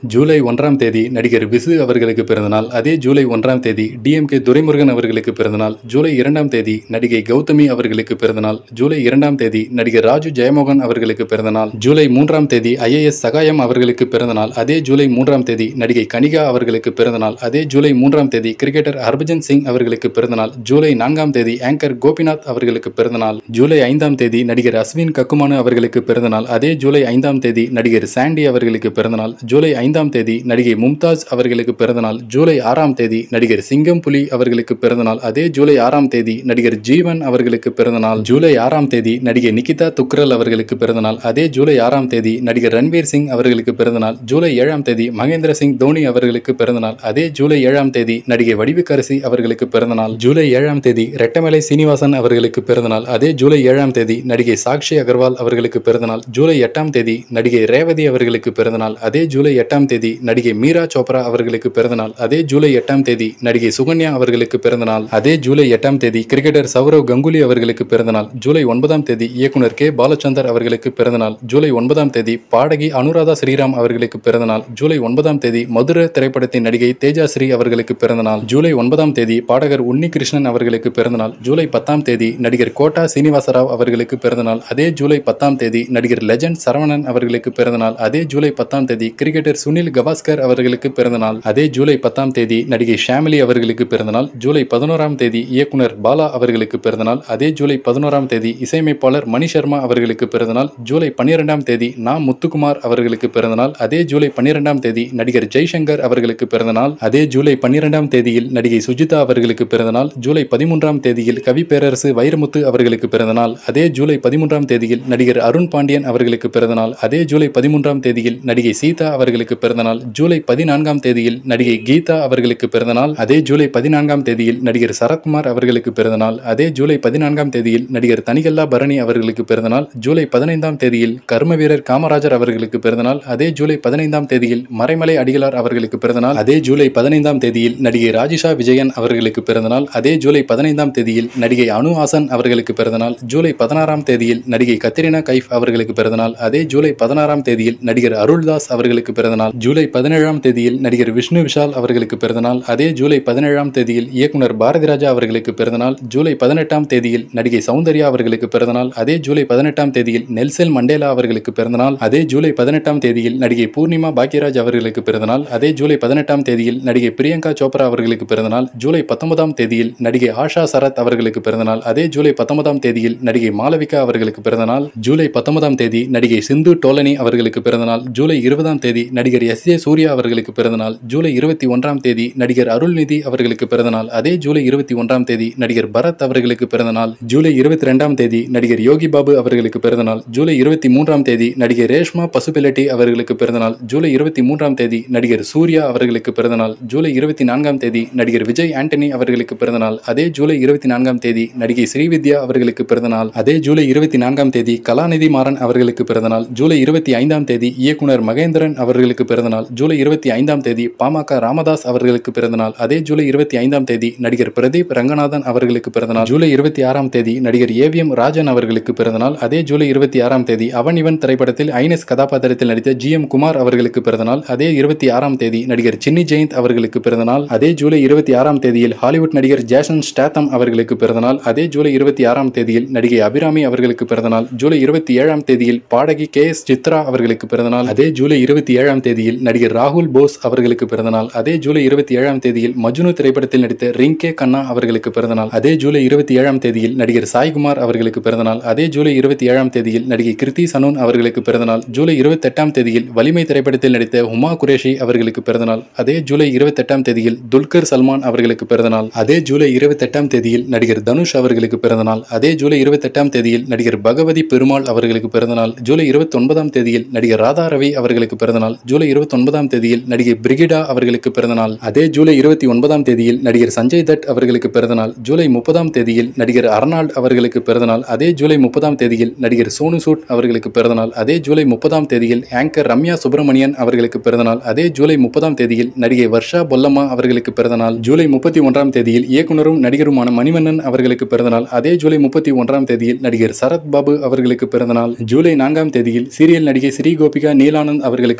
ஜூலை ஒன்றாம் தேதி நடிகர் விசு அவர்களுக்கு பிறந்தநாள் அதே ஜூலை ஒன்றாம் தேதி டிஎம்கே துரைமுருகன் அவர்களுக்கு பிறந்தநாள் ஜூலை இரண்டாம் தேதி நடிகை கௌதமி அவர்களுக்கு பிறந்தநாள் ஜூலை இரண்டாம் தேதி நடிகர் ராஜு ஜெயமோகன் அவர்களுக்கு பிறந்தநாள் ஜூலை மூன்றாம் தேதி ஐஏஎஸ் சகாயம் அவர்களுக்கு பிறந்தநாள் அதே ஜூலை மூன்றாம் தேதி நடிகை கனிகா அவர்களுக்கு பிறந்தநாள் அதே ஜூலை மூன்றாம் தேதி கிரிக்கெட்டர் ஹர்பஜன் சிங் அவர்களுக்கு பிறந்தநாள் ஜூலை நான்காம் தேதி ஆங்கர் கோபிநாத் அவர்களுக்கு பிறந்தநாள் ஜூலை ஐந்தாம் தேதி நடிகர் அஸ்வின் கக்குமானு அவர்களுக்கு பிறந்தநாள் அதே ஜூலை ஐந்தாம் தேதி நடிகர் சாண்டி அவர்களுக்கு பிறந்தநாள் ஜூலை ஐந்தாம் தேதி நடிகை மும்தாஜ் அவர்களுக்கு பிறந்தநாள் ஜூலை ஆறாம் தேதி நடிகர் சிங்கம் புலி அவர்களுக்கு பிறந்தநாள் அதே ஜூலை ஆறாம் தேதி நடிகர் ஜீவன் அவர்களுக்கு பிறந்தநாள் ஜூலை ஆறாம் தேதி நடிகை நிகிதா துக்ரல் அவர்களுக்கு பிறந்தநாள் அதே ஜூலை ஆறாம் தேதி நடிகர் ரன்வீர் சிங் அவர்களுக்கு பிறந்தநாள் ஜூலை ஏழாம் தேதி மகேந்திர சிங் தோனி அவர்களுக்கு பிறந்தநாள் அதே ஜூலை ஏழாம் தேதி நடிகை வடிவுக்கரசி அவர்களுக்கு பிறந்தநாள் ஜூலை ஏழாம் தேதி ரெட்டமலை சீனிவாசன் அவர்களுக்கு பிறந்தநாள் அதே ஜூலை ஏழாம் தேதி நடிகை சாக்ஷி அகர்வால் அவர்களுக்கு பிறந்தநாள் ஜூலை எட்டாம் தேதி நடிகை ரேவதி அவர்களுக்கு பிறந்தநாள் அதே ஜூலை எட்டாம் தேதி நடிகை மீரா சோப்ரா அவர்களுக்கு பிறந்தநாள் அதே ஜூலை எட்டாம் தேதி நடிகை சுகன்யா அவர்களுக்கு பிறந்தநாள் அதே ஜூலை எட்டாம் தேதி கிரிக்கெட்டர் சௌரவ் கங்குலி அவர்களுக்கு பிறந்தநாள் ஜூலை ஒன்பதாம் தேதி இயக்குனர் கே பாலச்சந்தர் அவர்களுக்கு பிறந்தநாள் ஜூலை ஒன்பதாம் தேதி பாடகி அனுராதா ஸ்ரீராம் அவர்களுக்கு பிறந்தநாள் ஜூலை ஒன்பதாம் தேதி மதுரை திரைப்படத்தின் நடிகை தேஜாஸ்ரீ அவர்களுக்கு பிறந்தநாள் ஜூலை ஒன்பதாம் தேதி பாடகர் உன்னிகிருஷ்ணன் அவர்களுக்கு பிறந்தநாள் ஜூலை பத்தாம் தேதி நடிகர் கோட்டா சீனிவாசராவ் அவர்களுக்கு பிறந்தநாள் அதே ஜூலை பத்தாம் தேதி நடிகர் லெஜண்ட் சரவணன் அவர்களுக்கு பிறந்தநாள் அதே ஜூலை பத்தாம் தேதி கிரிக்கெட்டர் சுனில் கவாஸ்கர் அவர்களுக்கு பிறந்தநாள் அதே ஜூலை பத்தாம் தேதி நடிகை ஷாமிலி அவர்களுக்கு பிறந்தநாள் ஜூலை பதினோராம் தேதி இயக்குனர் பாலா அவர்களுக்கு பிறந்தநாள் அதே ஜூலை பதினோராம் தேதி இசையமைப்பாளர் மணி சர்மா அவர்களுக்கு பிறந்தநாள் ஜூலை பன்னிரெண்டாம் தேதி நா முத்துக்குமார் அவர்களுக்கு பிறந்தநாள் அதே ஜூலை பன்னிரெண்டாம் தேதி நடிகர் ஜெய்சங்கர் அவர்களுக்கு பிறந்தநாள் அதே ஜூலை பன்னிரெண்டாம் தேதியில் நடிகை சுஜிதா அவர்களுக்கு பிறந்தநாள் ஜூலை பதிமூன்றாம் தேதியில் கவி பேரரசு வைரமுத்து அவர்களுக்கு பிறந்தநாள் அதே ஜூலை பதிமூன்றாம் தேதியில் நடிகர் அருண் பாண்டியன் அவர்களுக்கு பிறந்தநாள் அதே ஜூலை பதிமூன்றாம் தேதியில் நடிகை சீதா அவர்களுக்கு பிறந்தநாள் ஜூலை பதினான்காம் தேதியில் நடிகை கீதா அவர்களுக்கு பிறந்தநாள் அதே ஜூலை பதினான்காம் தேதியில் நடிகர் சரத்குமார் அவர்களுக்கு பிறந்தநாள் அதே ஜூலை பதினான்காம் தேதியில் நடிகர் தனிகல்லா பரணி அவர்களுக்கு பிறந்தநாள் ஜூலை பதினைந்தாம் தேதியில் கர்ம வீரர் காமராஜர் அவர்களுக்கு பிறந்தநாள் அதே ஜூலை பதினைந்தாம் தேதியில் மறைமலை அடிகளார் அவர்களுக்கு பிறந்தநாள் அதே ஜூலை பதினைந்தாம் தேதியில் நடிகை ராஜிஷா விஜயன் அவர்களுக்கு பிறந்தநாள் அதே ஜூலை பதினைந்தாம் தேதியில் நடிகை அனு ஹாசன் அவர்களுக்கு பிறந்தநாள் ஜூலை பதினாறாம் தேதியில் நடிகை கத்ரினா கைஃப் அவர்களுக்கு பிறந்தநாள் அதே ஜூலை பதினாறாம் தேதியில் நடிகர் அருள்தாஸ் அவர்களுக்கு பிறந்தநாள் ஜூலை பதினேழாம் தேதியில் நடிகர் விஷ்ணு விஷால் அவர்களுக்கு பிறந்தநாள் அதே ஜூலை பதினேழாம் தேதியில் இயக்குனர் பாரதி ராஜா அவர்களுக்கு பிறந்தநாள் ஜூலை பதினெட்டாம் தேதியில் நடிகை சௌந்தர்யா அவர்களுக்கு பிறந்தநாள் அதே ஜூலை பதினெட்டாம் தேதியில் நெல்சன் மண்டேலா அவர்களுக்கு பிறந்தநாள் அதே ஜூலை பதினெட்டாம் தேதியில் நடிகை பூர்ணிமா பாக்யராஜ் அவர்களுக்கு பிறந்தநாள் அதே ஜூலை பதினெட்டாம் தேதியில் நடிகை பிரியங்கா சோப்ரா அவர்களுக்கு பிறந்தநாள் ஜூலை பத்தொன்பதாம் தேதியில் நடிகை ஆஷா சரத் அவர்களுக்கு பிறந்தநாள் அதே ஜூலை பத்தொன்பதாம் தேதியில் நடிகை மாளவிகா அவர்களுக்கு பிறந்தநாள் ஜூலை பத்தொன்பதாம் தேதி நடிகை சிந்து டோலனி அவர்களுக்கு பிறந்தநாள் ஜூலை இருபதாம் தேதி நடிகர் எஸ் ஏ சூர்யா அவர்களுக்கு பிறந்தநாள் ஜூலை இருபத்தி ஒன்றாம் தேதி நடிகர் அருள்நிதி அவர்களுக்கு பிறந்தநாள் அதே ஜூலை இருபத்தி ஒன்றாம் தேதி நடிகர் பரத் அவர்களுக்கு பிறந்தநாள் ஜூலை இருபத்தி ரெண்டாம் தேதி நடிகர் யோகி பாபு அவர்களுக்கு பிறந்தநாள் ஜூலை இருபத்தி மூன்றாம் தேதி நடிகர் ரேஷ்மா பசுபிலட்டி அவர்களுக்கு பிறந்தநாள் ஜூலை இருபத்தி மூன்றாம் தேதி நடிகர் சூர்யா அவர்களுக்கு பிறந்தநாள் ஜூலை இருபத்தி நான்காம் தேதி நடிகர் விஜய் ஆண்டனி அவர்களுக்கு பிறந்தநாள் அதே ஜூலை இருபத்தி நான்காம் தேதி நடிகை ஸ்ரீவித்யா அவர்களுக்கு பிறந்தநாள் அதே ஜூலை இருபத்தி நான்காம் தேதி கலாநிதி மாறன் அவர்களுக்கு பிறந்தநாள் ஜூலை இருபத்தி ஐந்தாம் தேதி இயக்குனர் மகேந்திரன் அவர்களுக்கு பிறந்தநாள் ஜூலை இருபத்தி ஐந்தாம் தேதி பாமக ராமதாஸ் அவர்களுக்கு பிறந்தநாள் அதே ஜூலை இருபத்தி ஐந்தாம் தேதி நடிகர் பிரதீப் ரங்கநாதன் அவர்களுக்கு பிறந்தநாள் ஜூலை இருபத்தி ஆறாம் தேதி நடிகர் ஏவிஎம் ராஜன் அவர்களுக்கு பிறந்தநாள் அதே ஜூலை இருபத்தி ஆறாம் தேதி அவன் இவன் திரைப்படத்தில் ஐனஸ் கதாபாத்திரத்தில் நடித்த ஜி எம் குமார் அவர்களுக்கு பிறந்தநாள் அதே இருபத்தி ஆறாம் தேதி நடிகர் சின்னி ஜெயந்த் அவர்களுக்கு பிறந்தநாள் அதே ஜூலை இருபத்தி ஆறாம் தேதியில் ஹாலிவுட் நடிகர் ஜேசன் ஸ்டாத்தம் அவர்களுக்கு பிறந்தநாள் அதே ஜூலை இருபத்தி ஆறாம் தேதியில் நடிகை அபிராமி அவர்களுக்கு பிறந்தநாள் ஜூலை இருபத்தி ஏழாம் தேதியில் பாடகி கே எஸ் சித்ரா அவர்களுக்கு பிறந்தநாள் அதே ஜூலை இருபத்தி ஏழாம் தேதியில் நடிகர் ராகுல் போஸ் அவர்களுக்கு பிறந்தநாள் அதே ஜூலை இருபத்தி ஏழாம் தேதியில் மஜ்னு திரைப்படத்தில் நடித்த ரிங்கே கண்ணா அவர்களுக்கு பிறந்தநாள் அதே ஜூலை இருபத்தி ஏழாம் தேதியில் நடிகர் சாய்குமார் அவர்களுக்கு பிறந்தநாள் அதே ஜூலை இருபத்தி ஏழாம் தேதியில் நடிகை கிருத்தி சனூன் அவர்களுக்கு பிறந்தநாள் ஜூலை இருபத்தி எட்டாம் தேதியில் வலிமை திரைப்படத்தில் நடித்த ஹுமா குரேஷி அவர்களுக்கு பிறந்தநாள் அதே ஜூலை இருபத்தி எட்டாம் தேதியில் துல்கர் சல்மான் அவர்களுக்கு பிறந்தநாள் அதே ஜூலை இருபத்தி எட்டாம் தேதியில் நடிகர் தனுஷ் அவர்களுக்கு பிறந்தநாள் அதே ஜூலை இருபத்தி எட்டாம் தேதியில் நடிகர் பகவதி பெருமாள் அவர்களுக்கு பிறந்தநாள் ஜூலை இருபத்தி ஒன்பதாம் தேதியில் நடிகர் ராதா ரவி அவர்களுக்கு பிறந்தநாள் ஜூலை இருபத்தி ஒன்பதாம் தேதியில் நடிகை பிரிகிடா அவர்களுக்கு பிறந்தநாள் அதே ஜூலை இருபத்தி ஒன்பதாம் தேதியில் நடிகர் சஞ்சய் தட் அவர்களுக்கு பிறந்தநாள் ஜூலை முப்பதாம் தேதியில் நடிகர் அர்னால்ட் அவர்களுக்கு பிறந்தநாள் அதே ஜூலை முப்பதாம் தேதியில் நடிகர் சோனு சூட் அவர்களுக்கு பிறந்தநாள் அதே ஜூலை முப்பதாம் தேதியில் ஆங்கர் ரம்யா சுப்பிரமணியன் அவர்களுக்கு பிறந்தநாள் அதே ஜூலை முப்பதாம் தேதியில் நடிகை வர்ஷா பொல்லம்மா அவர்களுக்கு பிறந்தநாள் ஜூலை முப்பத்தி ஒன்றாம் தேதியில் இயக்குனரும் நடிகருமான மணிவண்ணன் அவர்களுக்கு பிறந்தநாள் அதே ஜூலை முப்பத்தி ஒன்றாம் தேதியில் நடிகர் சரத் பாபு அவர்களுக்கு பிறந்தநாள் ஜூலை நான்காம் தேதியில் சீரியல் நடிகை ஸ்ரீ கோபிகா நீலானந்த் அவர்களுக்கு பிறந்தநாள்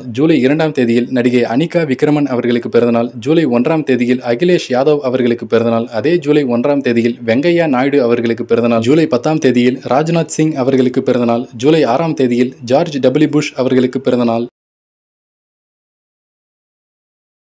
ஜூலை இரண்டாம் தேதியில் நடிகை அனிகா விக்ரமன் அவர்களுக்கு பிறந்தநாள் ஜூலை ஒன்றாம் தேதியில் அகிலேஷ் யாதவ் அவர்களுக்கு பிறந்தநாள் அதே ஜூலை ஒன்றாம் தேதியில் வெங்கையா நாயுடு அவர்களுக்கு பிறந்தநாள் ஜூலை பத்தாம் தேதியில் ராஜ்நாத் சிங் அவர்களுக்கு பிறந்தநாள் ஜூலை ஆறாம் தேதியில் ஜார்ஜ் டபிள்யூ புஷ் அவர்களுக்கு பிறந்தநாள்